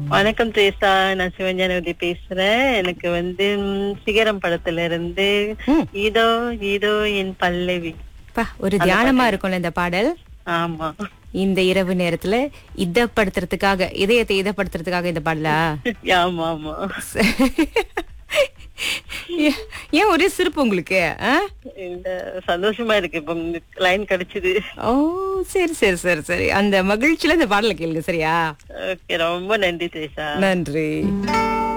வணக்கம் தேசா நான் சிவஞானவதி பேசுறேன் எனக்கு வந்து ம், சிகரம் படத்துல இருந்து ம். இதோ இதோ என் பல்லவி பா ஒரு தியானமா இருக்கும்ல இந்த பாடல் ஆமா இந்த இரவு நேரத்துல இதப்படுத்துறதுக்காக இதயத்தை இதப்படுத்துறதுக்காக இந்த பாடலா ஆமா ஆமா ஏ- ஏன் ஒரே சிரிப்பு உங்களுக்கு ஆ? இந்த சந்தோஷமா இருக்கு இப்ப லைன் கிடைச்சது ஓ சரி சரி சரி சரி அந்த மகிழ்ச்சியில இந்த பாடலை கேளுங்க சரியா ஓகே ரொம்ப நன்றி தேசா நன்றி